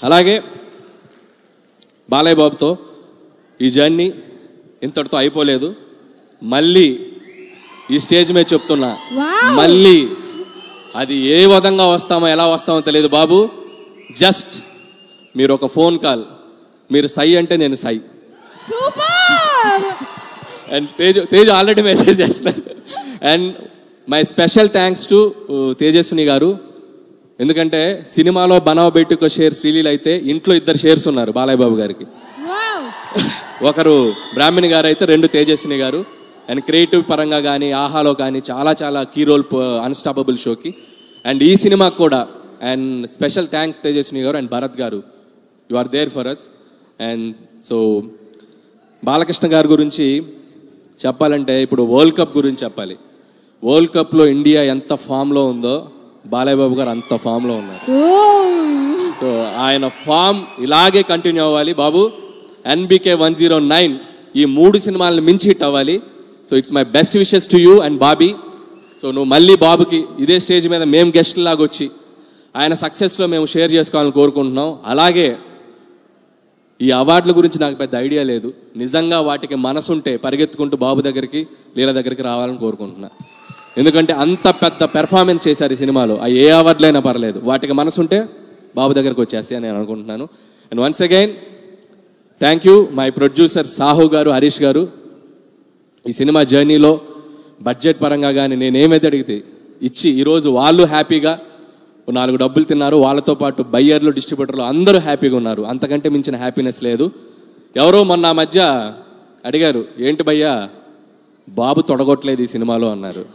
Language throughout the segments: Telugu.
అలాగే బాలయ్య బాబుతో ఈ జర్నీ ఇంతటితో అయిపోలేదు మళ్ళీ ఈ స్టేజ్ మీద చెప్తున్నా Wow. మళ్ళీ అది ఏ విధంగా వస్తామో ఎలా వస్తామో తెలియదు బాబు జస్ట్ మీరు ఒక ఫోన్ కాల్ మీరు సై అంటే నేను సై super and Tej Tej already message చేస్తున్నారు and my special thanks to Tejaswini గారు ఎందుకంటే సినిమాలో బనావ బెట్టుకో షేర్ శ్రీలీల అయితే ఇంట్లో ఇద్దరు షేర్స్ ఉన్నారు బాలయ్య బాబు గారికి వావ్ ఒకరు బ్రాహ్మణి గారు అయితే రెండు తేజస్విని గారు అండ్ క్రియేటివ్ పరంగా కానీ ఆహాలో కానీ చాలా చాలా కీ రోల్ అన్స్టాపబుల్ షోకి అండ్ ఈ సినిమాకి కూడా అండ్ స్పెషల్ థ్యాంక్స్ తేజస్విని గారు అండ్ భరత్ గారు you are there for us and so Balakrishna గారి గురించి చెప్పాలంటే ఇప్పుడు వరల్డ్ కప్ గురించి చెప్పాలి వరల్డ్ కప్లో ఇండియా ఎంత ఫామ్లో ఉందో బాలయ్య బాబు గారు అంత ఫామ్లో ఉన్నారు ఓ సో ఆయన ఫామ్ ఇలాగే కంటిన్యూ అవ్వాలి బాబు ఎన్బికే వన్ జీరో నైన్ ఈ మూడు సినిమాలను మించి హిట్ అవ్వాలి so it's my best wishes to you and Bobby so నువ్వు మళ్ళీ బాబుకి ఇదే స్టేజ్ మీద మేము గెస్ట్ లాగా వచ్చి ఆయన సక్సెస్లో మేము షేర్ చేసుకోవాలని కోరుకుంటున్నాం అలాగే ఈ అవార్డుల గురించి నాకు పెద్ద ఐడియా లేదు నిజంగా వాటికి మనసుంటే పరిగెత్తుకుంటూ బాబు దగ్గరికి లీల దగ్గరికి రావాలని కోరుకుంటున్నా ఎందుకంటే అంత పెద్ద పెర్ఫార్మెన్స్ చేశారు ఈ సినిమాలో ఆ ఏ అవార్డులైనా పర్లేదు వాటికి మనసుంటే బాబు దగ్గరికి వచ్చేస్తాయి అని నేను అనుకుంటున్నాను and once again thank you my producer Sahu గారు హరీష్ గారు ఈ సినిమా జర్నీలో బడ్జెట్ పరంగా కానీ నేనేమైతే అడిగితే ఇచ్చి ఈరోజు వాళ్ళు హ్యాపీగా ఓ నాలుగు డబ్బులు తిన్నారు వాళ్ళతో పాటు బయ్యర్లు డిస్ట్రిబ్యూటర్లు అందరూ హ్యాపీగా ఉన్నారు అంతకంటే మించిన హ్యాపీనెస్ లేదు ఎవరో మొన్న ఆ మధ్య అడిగారు ఏంటి భయ్యా బాబు తొడగొట్టలేదు ఈ సినిమాలో అన్నారు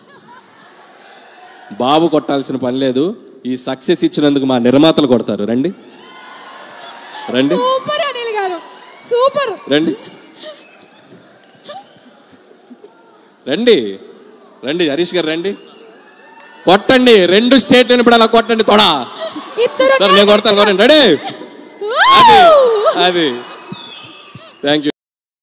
బాబు కొట్టాల్సిన పని లేదు ఈ సక్సెస్ ఇచ్చినందుకు మా నిర్మాతలు కొడతారు రండి రండి సూపర్ అనిల్ గారు సూపర్ రండి రండి రండి హరీష్ గారు రండి కొట్టండి రెండు స్టేట్లను ఇప్పుడు అలా కొట్టండి తొడా ఇద్దరు నేను కొడతాను కొట్టండి రెడీ అది అది థ్యాంక్ యూ